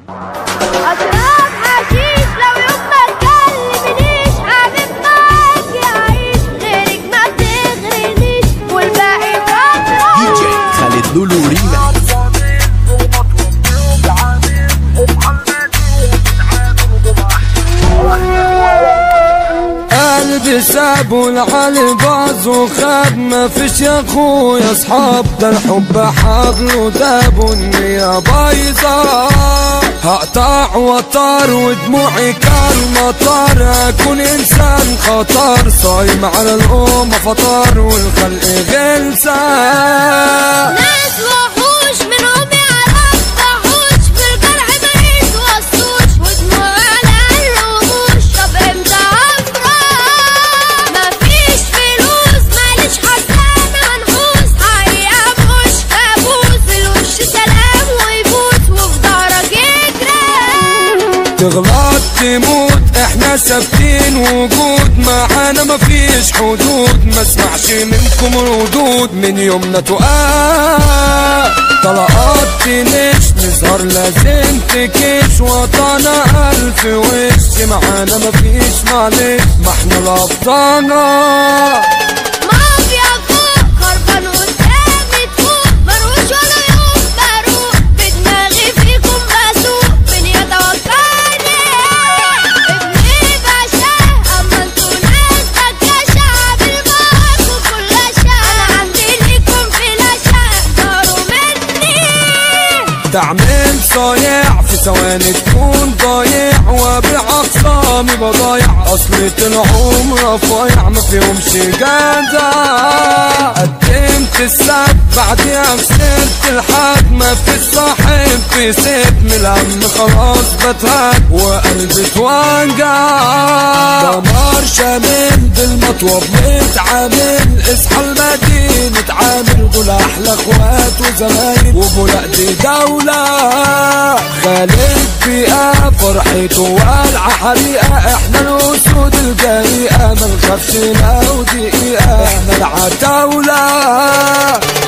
أشرب حشيش لو يوم ما تكلمنيش حبيب معاك يعيش غيرك ما بتغرنيش والباقي فترة دي جي خالد لولو ريما قلبي ساب والعلي باظ وخاب ما فيش يا اخويا اصحاب ده الحب حبل داب والنية بايظة هقطع وطار ودموعي كالمطر اكون انسان خطر صايم على الامة فطار والخلق غلسة ناس وحوش منهم يعرف وحوش في الجرح ما يتوصوش ودموع على الرموش طب امتى افرح مفيش فلوس ماليش حسان هنحوس حقيقة مش كابوس الوش سلام ويبوس وفي ظهرك يجري تغلط تموت احنا ثابتين وجود معانا مفيش حدود ما اسمعش منكم ردود من يومنا تقال طلقات تنش نظهر لازم تكش وطنا الف وش معانا مفيش معلش ما احنا الابطانا مافيا فوق خربان قدامي تفوق مروش ولا يوم بروق بدماغي فيكم بسوق من يتوكلني ابني باشا اما انتوا ناس بكاشة بالموت وكل شيء انا عندي ليكم فلاشة اختاروا مني تعمل صايع في ثواني تكون ضايع وبالعصامي بضايع اصلي طلعهم رفايع ما فيهمش جدع قدمت السد بعديها خسرت الحد ما في الصاحب في سيف من الهم خلاص بتهد وقلبي اتوجع دمار شامل بالمطوب متعامل اصحى المدينة اتعامل دول احلى اخوات وزمايل وبولا دي دولة خالد بيئة فرحته والعة حريقة احنا الاسود الجريئة ما نخافش لو دقيقة احنا العتاولة